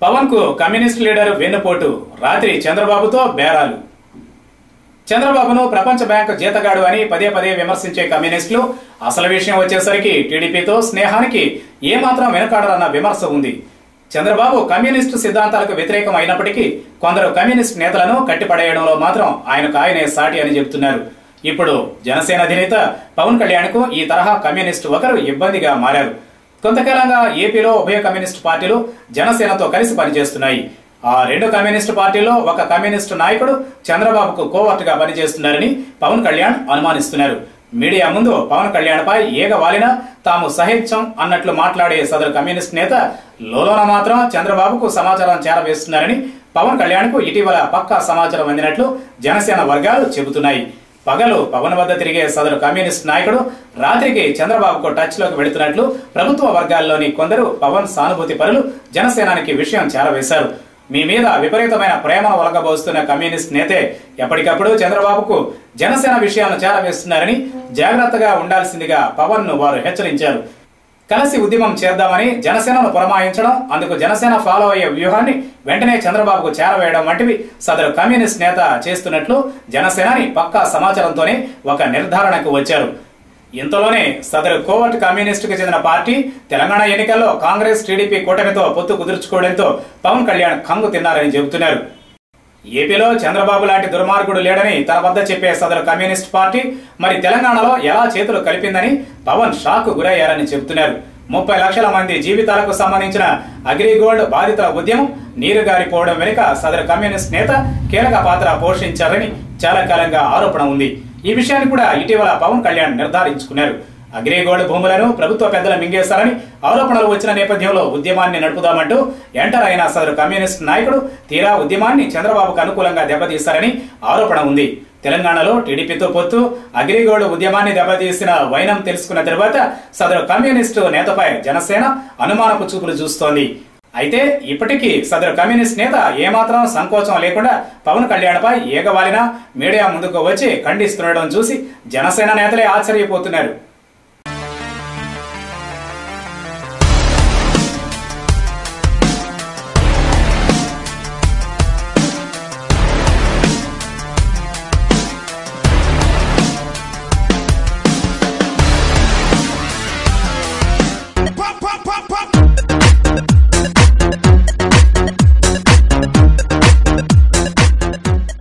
పవన్ కు communist leader వెన్నుపోటు రాత్రి చంద్రబాబుతో బేరాలు చంద్రబాబును ప్రపంచ బ్యాంకు జీతగాడు అని పదే పదే విమర్శించే కమ్యూనిస్టులు అసలు విషయం వచ్చేసరికి టీడీపీతో స్నేహానికి ఏమాత్రం వెనుకాడరన్న విమర్శ ఉంది చంద్రబాబు కమ్యూనిస్టు సిద్ధాంతాలకు వ్యతిరేకం అయినప్పటికీ కొందరు కమ్యూనిస్ట్ నేతలను కట్టిపడేయడంలో మాత్రం ఆయనకు ఆయనే సాటి అని చెబుతున్నారు ఇప్పుడు జనసేన అధినేత పవన్ కళ్యాణ్కు ఈ తరహా కమ్యూనిస్టు ఒకరు ఇబ్బందిగా మారారు కొంతకాలంగా ఏపీలో ఉభయ కమ్యూనిస్టు పార్టీలు జనసేనతో కలిసి పనిచేస్తున్నాయి ఆ రెండు కమ్యూనిస్టు పార్టీల్లో ఒక కమ్యూనిస్టు నాయకుడు చంద్రబాబుకు కోవర్టుగా పనిచేస్తున్నారని పవన్ కళ్యాణ్ అనుమానిస్తున్నారు మీడియా ముందు పవన్ కళ్యాణ్ పై ఏగ వాలినా తాము సహించం అన్నట్లు మాట్లాడే సదరు కమ్యూనిస్ట్ నేత లోలోన మాత్రం చంద్రబాబుకు సమాచారం చేరవేస్తున్నారని పవన్ కళ్యాణ్ కు ఇటీవల పక్కా సమాచారం అందినట్లు జనసేన వర్గాలు చెబుతున్నాయి పగలు పవన్ వద్ద తిరిగే సదరు కమ్యూనిస్ట్ నాయకుడు రాత్రికి చంద్రబాబుకు టచ్ లోకి వెళుతున్నట్లు ప్రభుత్వ వర్గాల్లోని కొందరు పవన్ సానుభూతి పరులు జనసేనానికి విషయం చేరవేశారు మీ మీద విపరీతమైన ప్రేమను ఒలగబోస్తున్న కమ్యూనిస్ట్ నేతే ఎప్పటికప్పుడు చంద్రబాబుకు జనసేన విషయాలను చేరవేస్తున్నారని జాగ్రత్తగా ఉండాల్సిందిగా పవన్ ను వారు హెచ్చరించారు కలిసి ఉద్యమం చేద్దామని జనసేనను పురమాయించడం అందుకు జనసేన ఫాలో అయ్యే వ్యూహాన్ని వెంటనే చంద్రబాబుకు చేరవేయడం వంటివి సదరు కమ్యూనిస్ట్ నేత చేస్తున్నట్లు జనసేనాని పక్కా సమాచారంతోనే ఒక నిర్ధారణకు వచ్చారు ఇంతలోనే సదరు కోవర్ట్ కమ్యూనిస్టుకు చెందిన పార్టీ తెలంగాణ ఎన్నికల్లో కాంగ్రెస్ టీడీపీ కూటమితో పొత్తు కుదుర్చుకోవడంతో పవన్ కళ్యాణ్ కంగు తిన్నారని చెబుతున్నారు ఏపీలో చంద్రబాబు లాంటి దుర్మార్గుడు లేడని తన వద్ద చెప్పే సదరు కమ్యూనిస్ట్ పార్టీ మరి తెలంగాణలో ఎలా చేతులు కలిపిందని పవన్ షాక్ గురయ్యారని చెబుతున్నారు ముప్పై లక్షల మంది జీవితాలకు సంబంధించిన అగ్రిగోల్డ్ బాధితుల ఉద్యమం నీరుగారిపోవడం వెనుక సదరు కమ్యూనిస్ట్ నేత కీలక పాత్ర పోషించారని చాలా కాలంగా ఆరోపణ ఉంది ఈ విషయాన్ని కూడా ఇటీవల పవన్ కళ్యాణ్ నిర్ధారించుకున్నారు అగ్రిగోల్డ్ భూములను ప్రభుత్వ పెద్దలు మింగేశారని ఆరోపణలు వచ్చిన నేపథ్యంలో ఉద్యమాన్ని నడుపుదామంటూ ఎంటర్ అయిన సదరు కమ్యూనిస్ట్ నాయకుడు తీరా ఉద్యమాన్ని చంద్రబాబుకు అనుకూలంగా దెబ్బతీశారని ఆరోపణ ఉంది తెలంగాణలో టీడీపీతో పొత్తు అగ్రిగోల్డ్ ఉద్యమాన్ని దెబ్బతీసిన వైనం తెలుసుకున్న తర్వాత సదరు కమ్యూనిస్టు నేతపై జనసేన అనుమానపు చూపులు చూస్తోంది అయితే ఇప్పటికీ సదరు కమ్యూనిస్ట్ నేత ఏమాత్రం సంకోచం లేకుండా పవన్ కళ్యాణ్పై ఏగవాలినా మీడియా ముందుకు వచ్చి ఖండిస్తుండడం చూసి జనసేన నేతలే ఆశ్చర్యపోతున్నారు